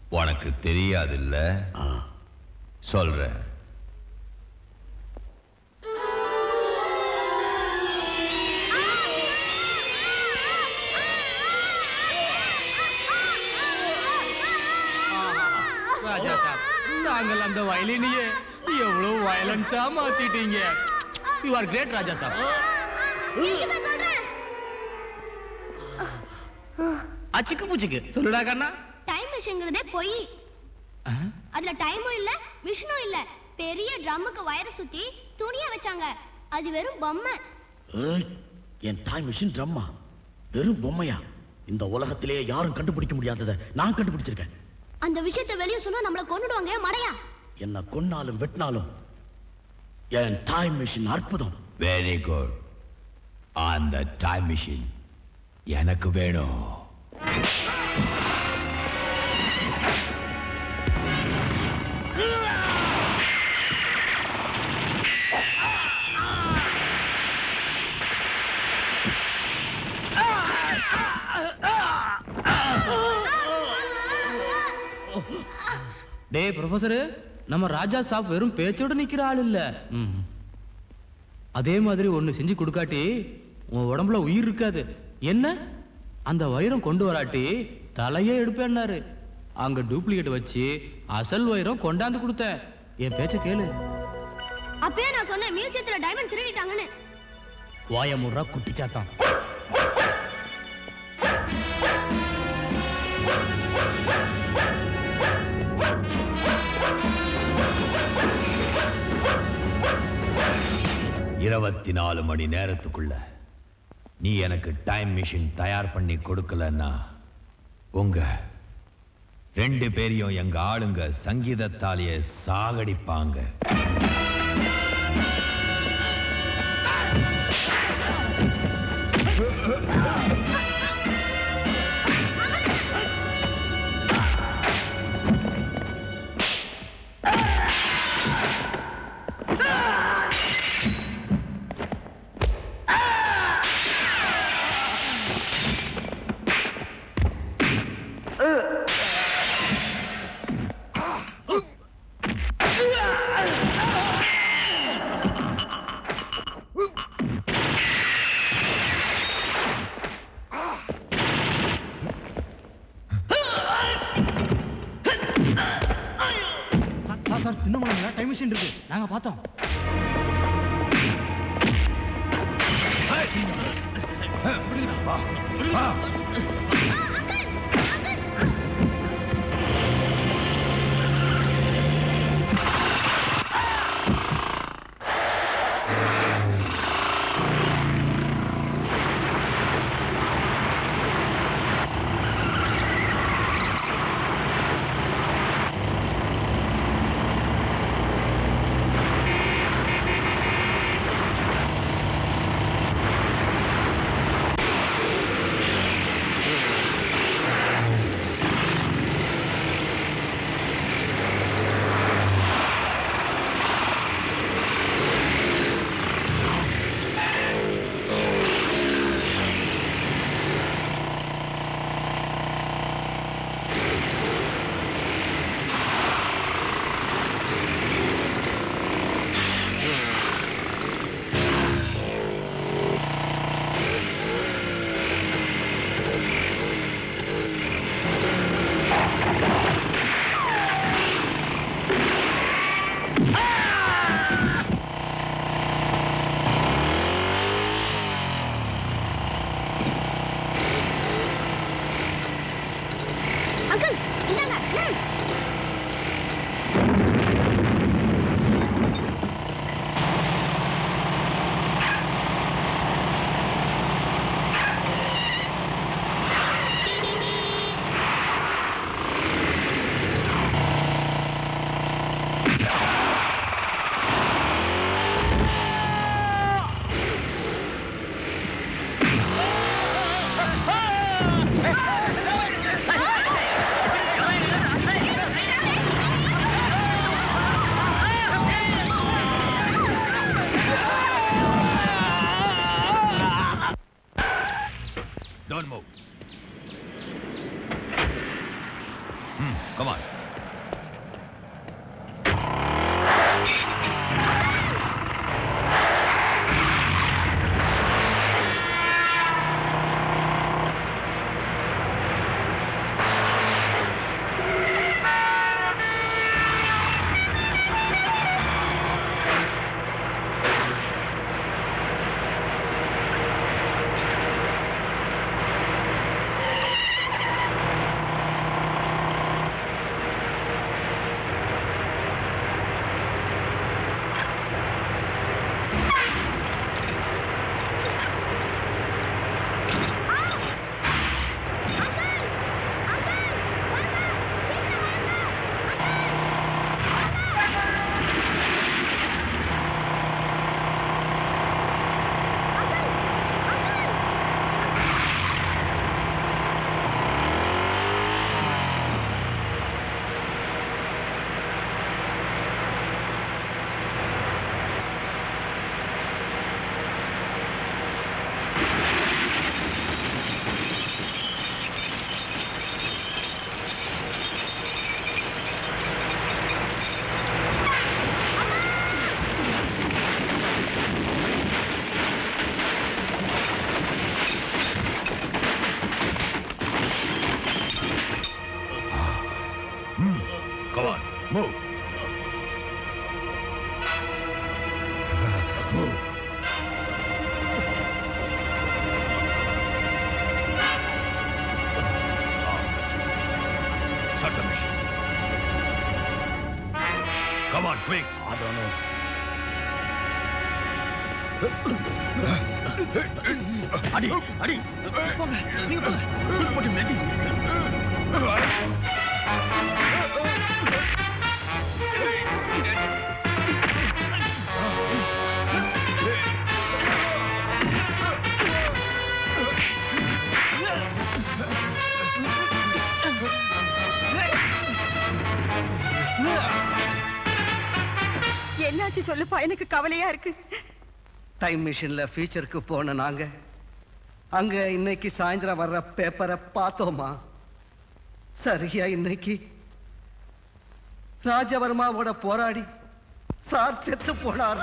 உனக்கு தெரியாதுல்ல சொல்றேன் ராஜா சாப் நாங்கள் அந்த வயலினையே எவ்வளவு வயலன்ஸா மாத்திட்டீங்க you are great Raja Saab அச்சுக்கு பூச்சிக்கு சொல்லுடா கண்ணா டைம் மிஷின்ங்கிறதே பொய் அதுல டைமும் இல்ல மிஷினும் இல்ல பெரிய ட்ரம்முக்கு வயரை சுத்தி துணிய வச்சாங்க அது வெறும் பொம்மை ஏய், என் டைம் மிஷின் ட்ரம்மா வெறும் பொம்மையா இந்த உலகத்திலேயே யாரும் கண்டுபிடிக்க முடியாததை நான் கண்டுபிடிச்சிருக்கேன் அந்த விஷயத்தை வெளிய சொன்னா நம்மள கொன்னுடுவாங்க மடையா என்ன கொன்னாலும் வெட்டினாலும் என் டைம் மிஷின் அற்புதம் வெரி குட் அந்த டைம் மிஷின் எனக்கு வேணும் டேய் ப்ரொஃபசர் நம்ம ராஜா சாப் வெறும் பேச்சோட நிக்கிற ஆள் இல்ல ம். அதே மாதிரி ஒண்ணு செஞ்சு கொடுக்காட்டி உன் உடம்புல உயிர் இருக்காது என்ன அந்த வைரம் கொண்டு வராட்டி தலையே எடுப்பேன்னாரு அங்க டூப்ளிகேட் வச்சு அசல் வைரம் கொண்டாந்து கொடுத்தேன் என் பேச்ச கேளு அப்பயே நான் சொன்னேன் மியூசியத்துல டைமண்ட் திருடிட்டாங்கன்னு வாய முறா குட்டிச்சாத்தான் இருபத்தி நாலு மணி நேரத்துக்குள்ள நீ எனக்கு டைம் மிஷின் தயார் பண்ணி கொடுக்கலன்னா உங்க ரெண்டு பேரையும் எங்க ஆளுங்க சங்கீதத்தாலேயே சாகடிப்பாங்க சார் சார் சின்ன மலை டைம் மிஷின் இருக்கு நாங்க பார்த்தோம் ஆ Come on. Come on, move. move. Ah. Start the machine. Come on, quick. ஆதானோ அடி அடி போங்க நீங்க போங்க தூக்கு போட்டு மெதி என்னாச்சு சொல்லுப்பா எனக்கு கவலையா இருக்கு டைம் மிஷின்ல ஃபியூச்சருக்கு போன நாங்க அங்க இன்னைக்கு சாயந்தரம் வர்ற பேப்பரை பார்த்தோமா சரியா இன்னைக்கு ராஜவர்மாவோட போராடி சார் செத்து போனார்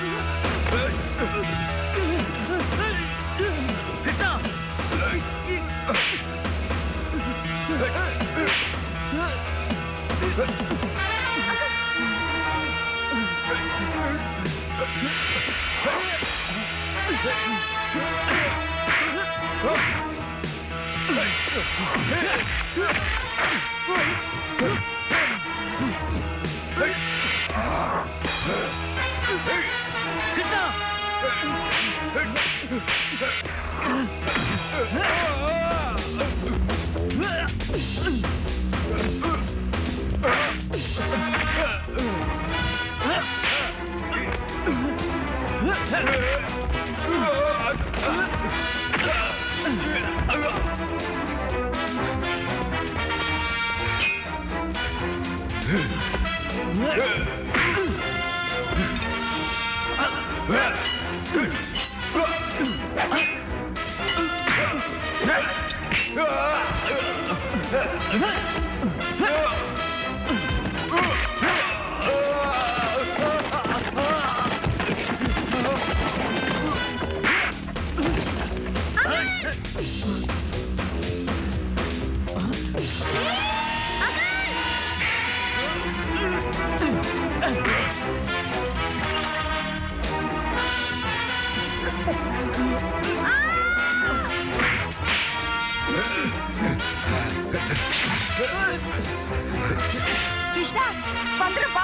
கிருஷ்ணா வந்துருப்பா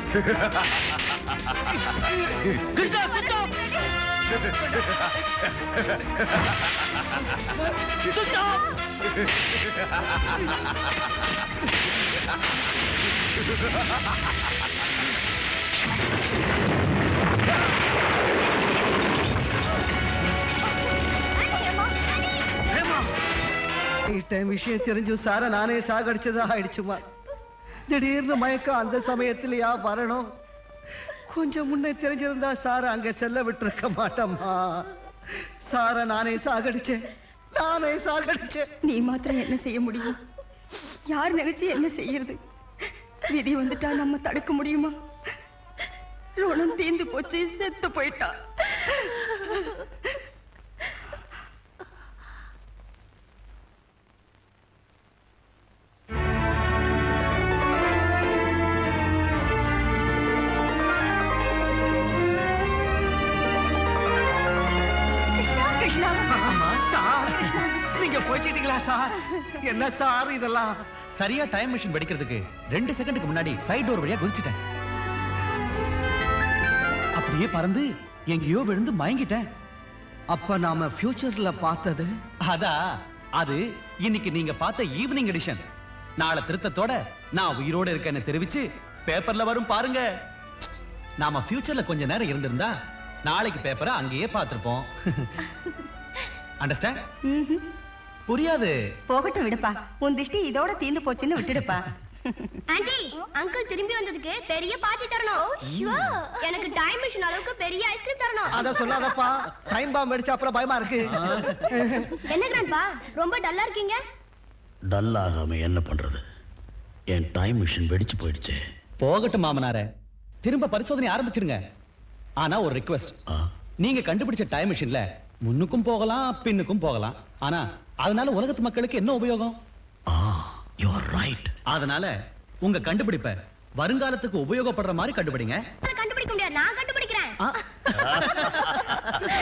கிருஷ்ணா சுவிட்ச் ஆஃப் சுவிட்ச் ஆஃப் டைம் விஷயம் தெரிஞ்சு சார நானே சாகடிச்சதா ஆயிடுச்சுமா திடீர்னு மயக்கம் அந்த சமயத்திலயா வரணும் கொஞ்சம் முன்னே தெரிஞ்சிருந்தா சார அங்க செல்ல விட்டுருக்க மாட்டோமா சார நானே சாகடிச்சேன் நானே சாகடிச்சேன் நீ மாத்திரம் என்ன செய்ய முடியும் யார் நினைச்சு என்ன செய்யறது விதி வந்துட்டா நம்ம தடுக்க முடியுமா ருணம் தீந்து போச்சு செத்து போயிட்டா கிருஷ்ணா கிருஷ்ணா சார் நீங்க போயிட்டீங்களா சார் என்ன சார் இதெல்லாம் சரியா டைம் மிஷின் வெடிக்கிறதுக்கு ரெண்டு செகண்டுக்கு முன்னாடி சைடு டோர் வழியா குதிச்சிட்டேன் அப்படியே பறந்து எங்கேயோ விழுந்து மயங்கிட்டேன் அப்ப நாம ஃபியூச்சர்ல பார்த்தது அதா அது இன்னைக்கு நீங்க பார்த்த ஈவினிங் எடிஷன் நாளை திருத்தத்தோட நான் உயிரோட இருக்கேன்னு தெரிவிச்சு பேப்பர்ல வரும் பாருங்க நாம ஃபியூச்சர்ல கொஞ்ச நேரம் இருந்திருந்தா நாளைக்கு பேப்பரை அங்கேயே பார்த்திருப்போம் அண்டர்ஸ்டாண்ட் ம்ஹும். புரியாது போகட்டும் விடுப்பா உன் திஷ்டி இதோட தீந்து போச்சுன்னு விட்டுடுப்பா ஆண்டி அங்கிள் திரும்பி வந்ததுக்கு பெரிய பார்ட்டி தரணும் எனக்கு டைம் மிஷின் அளவுக்கு பெரிய ஐஸ்கிரீம் தரணும் அத சொல்லாதப்பா டைம் பாம்பு அடிச்சா அப்புறம் பயமா இருக்கு என்ன கிராண்ட்பா ரொம்ப டல்லா இருக்கீங்க டல் ஆகாம என்ன பண்றது என் டைம் மிஷின் வெடிச்சு போயிடுச்சே போகட்டும் மாமனாரே திரும்ப பரிசோதனை ஆரம்பிச்சிடுங்க ஆனா ஒரு ரிக்வெஸ்ட் ஆ, நீங்க கண்டுபிடிச்ச டைம் மிஷின்ல முன்னுக்கும் போகலாம் பின்னுக்கும் போகலாம் ஆனா அதனால உலகத்து மக்களுக்கு என்ன உபயோகம் ஆ யூ ஆர் ரைட் அதனால உங்க கண்டுபிடிப்ப வருங்காலத்துக்கு உபயோகப்படுற மாதிரி கண்டுபிடிங்க கண்டுபிடிக்க முடியாது நான் கண்டுபிடிக்கிறேன் ஆ.